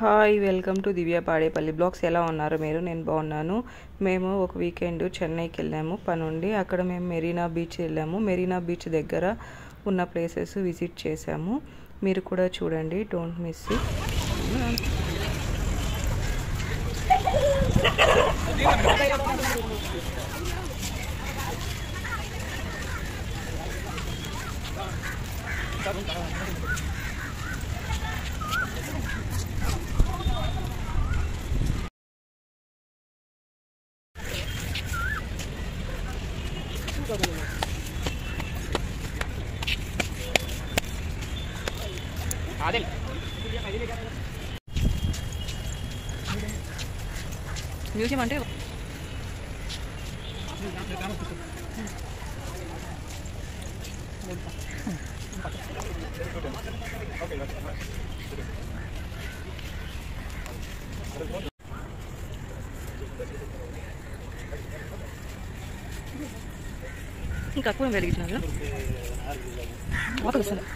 hi welcome to Divya Padepalli blogs ఎలా ఉన్నారు మీరు నేను బాగున్నాను మేము ఒక వీకెండ్ చెన్నైకి వెళ్ళాము పనుండి అక్కడ మేము మెరీనా బీచ్ వెళ్ళాము మెరీనా బీచ్ దగ్గర ఉన్న ప్లేసెస్ విజిట్ చేసాము మీరు కూడా చూడండి డోంట్ మిస్ మ్యూజియం అంటే ఇంకా తక్కువ వెలిగించినారు వాటర్ వస్తుంది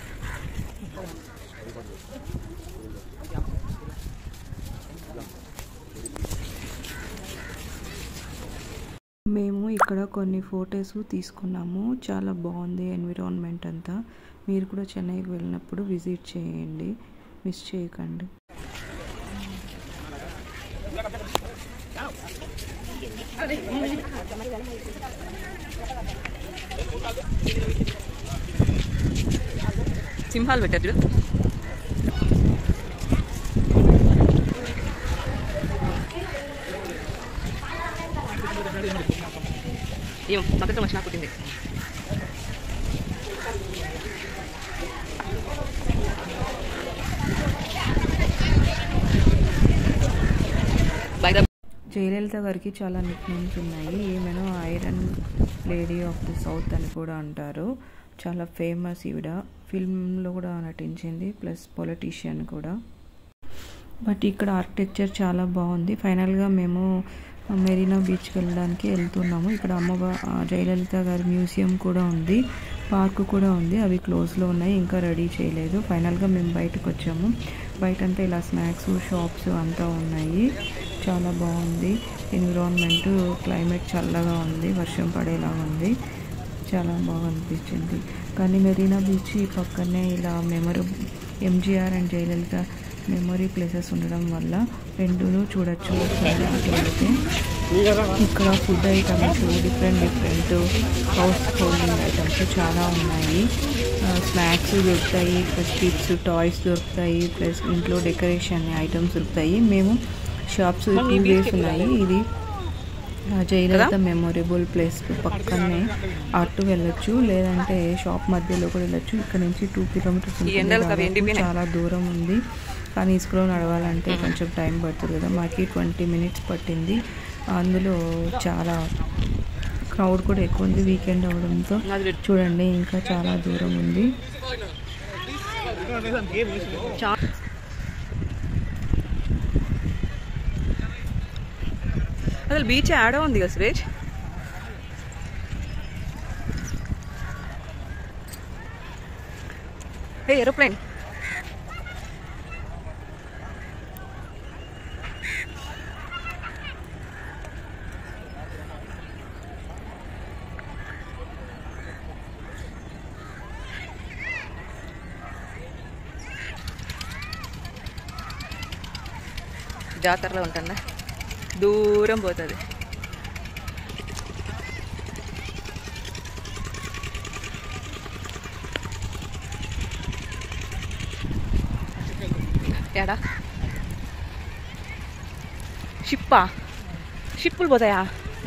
మేము ఇక్కడ కొన్ని ఫొటోస్ తీసుకున్నాము చాలా బాగుంది ఎన్విరాన్మెంట్ అంతా మీరు కూడా చెన్నైకి వెళ్ళినప్పుడు విజిట్ చేయండి మిస్ చేయకండి సింహాలు పెట్టారు చూడు ఏం పక్కన వచ్చినా పుట్టింది జయలలిత గారికి చాలా నిక్ నేమ్స్ ఉన్నాయి ఈమెను iron lady of the south అని కూడా అంటారు చాలా ఫేమస్ ఈవిడ ఫిల్మ్లో కూడా నటించింది ప్లస్ పొలిటీషియన్ కూడా బట్ ఇక్కడ ఆర్కిటెక్చర్ చాలా బాగుంది ఫైనల్గా మేము మెరీనా బీచ్కి వెళ్ళడానికి వెళ్తున్నాము ఇక్కడ అమ్మ జయలలిత గారి మ్యూజియం కూడా ఉంది పార్క్ కూడా ఉంది అవి క్లోజ్లో ఉన్నాయి ఇంకా రెడీ చేయలేదు ఫైనల్గా మేము బయటకు వచ్చాము బయట అంతా ఇలా స్నాక్స్ షాప్స్ అంతా ఉన్నాయి చాలా బాగుంది ఎన్విరాన్మెంట్ క్లైమేట్ చల్లగా ఉంది వర్షం పడేలా ఉంది చాలా బాగా అనిపించింది కానీ మెరీనా బీచ్ పక్కనే ఇలా memory MGR and Jayalalithaa memory places ఉండడం వల్ల రెండును చూడొచ్చు వెళ్తే ఇక్కడ food items different different house holding items చాలా ఉన్నాయి స్నాక్స్ దొరుకుతాయి ప్లస్ కిడ్స్ టాయ్స్ దొరుకుతాయి ప్లస్ ఇంట్లో డెకరేషన్ ఐటమ్స్ దొరుకుతాయి మేము షాప్స్ టూ వేస్ ఉన్నాయి ఇది జయలలిత మెమొరబుల్ ప్లేస్ పక్కనే అటు వెళ్ళొచ్చు లేదంటే షాప్ మధ్యలో కూడా వెళ్ళొచ్చు ఇక్కడ నుంచి టూ కిలోమీటర్స్ చాలా దూరం ఉంది కానీ ఇసుకలో నడవాలంటే కొంచెం టైం పడుతుంది కదా మాకి ట్వంటీ మినిట్స్ పట్టింది అందులో చాలా క్రౌడ్ కూడా ఎక్కువ ఉంది వీకెండ్ అవడంతో చూడండి ఇంకా చాలా దూరం ఉంది అసలు బీచ్ ఆడ ఉంది కదా సురేష్ ఏ ఏరోప్లేన్ జాతరలో ఉంటుందా దూరం పోతుంది ఏడా షిప్పా షిప్పులు పోతాయా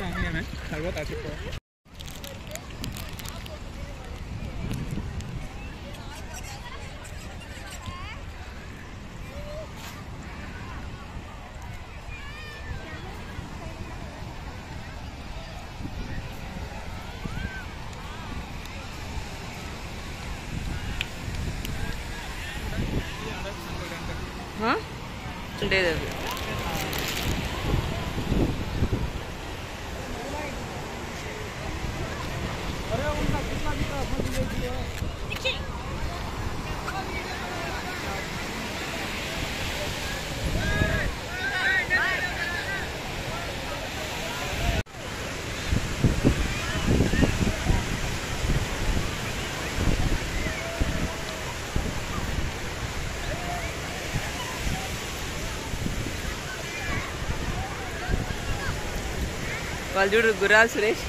ఉండేది అది వాళ్ళు చూడు గుర్రాలు సురేష్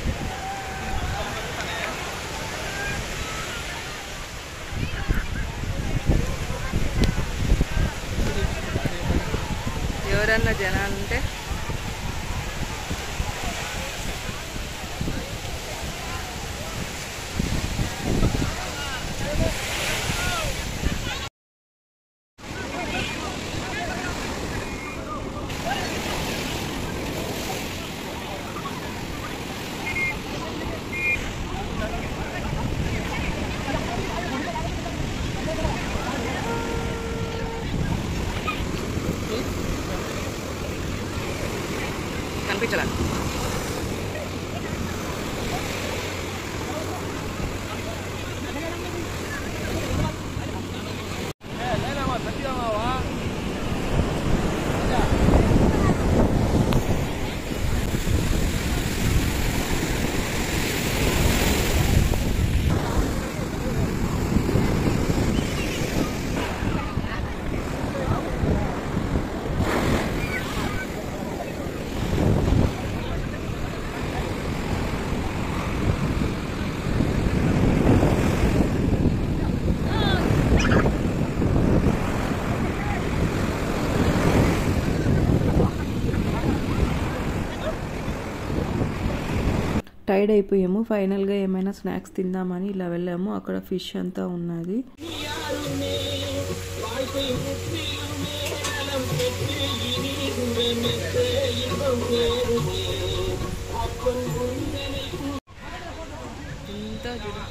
ఎవరన్నా జనాలు ఉంటే కనిపించలా టైర్డ్ అయిపోయాము ఫైనల్గా ఏమైనా స్నాక్స్ తిందామని ఇలా వెళ్ళాము అక్కడ ఫిష్ అంతా ఉన్నది ఇంత చూడు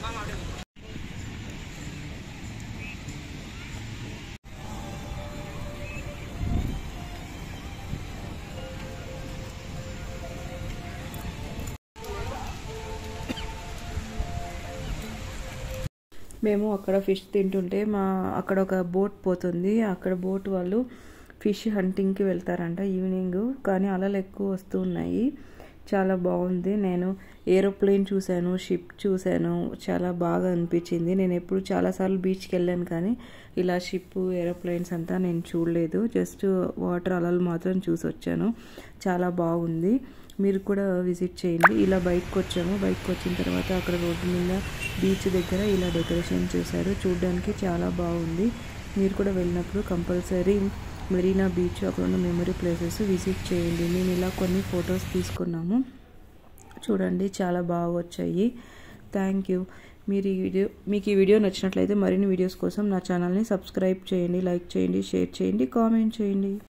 మేము అక్కడ ఫిష్ తింటుంటే మా అక్కడ ఒక బోట్ పోతుంది అక్కడ బోట్ వాళ్ళు ఫిష్ హంటింగ్కి వెళ్తారంట ఈవినింగ్ కానీ అలలు ఎక్కువ వస్తూ ఉన్నాయి చాలా బాగుంది నేను ఏరోప్లేన్ చూశాను షిప్ చూశాను చాలా బాగా అనిపించింది నేను ఎప్పుడు చాలాసార్లు బీచ్కి వెళ్ళాను కానీ ఇలా షిప్ ఏరోప్లేన్స్ అంతా నేను చూడలేదు జస్ట్ వాటర్ అలలు మాత్రం చూసి వచ్చాను చాలా బాగుంది మీరు కూడా విజిట్ చేయండి ఇలా బయటకు వచ్చాము బయటకు వచ్చిన తర్వాత అక్కడ రోడ్డు మీద బీచ్ దగ్గర ఇలా డెకరేషన్ చేశారు చూడడానికి చాలా బాగుంది మీరు కూడా వెళ్ళినప్పుడు కంపల్సరీ మెరీనా బీచ్ అక్కడ ఉన్న మెమరీ ప్లేసెస్ విజిట్ చేయండి మేము ఇలా కొన్ని ఫొటోస్ తీసుకున్నాము చూడండి చాలా బాగా వచ్చాయి థ్యాంక్ యూ మీరు ఈ వీడియో మీకు ఈ వీడియో నచ్చినట్లయితే మరిన్ని వీడియోస్ కోసం నా ఛానల్ని సబ్స్క్రైబ్ చేయండి లైక్ చేయండి షేర్ చేయండి కామెంట్ చేయండి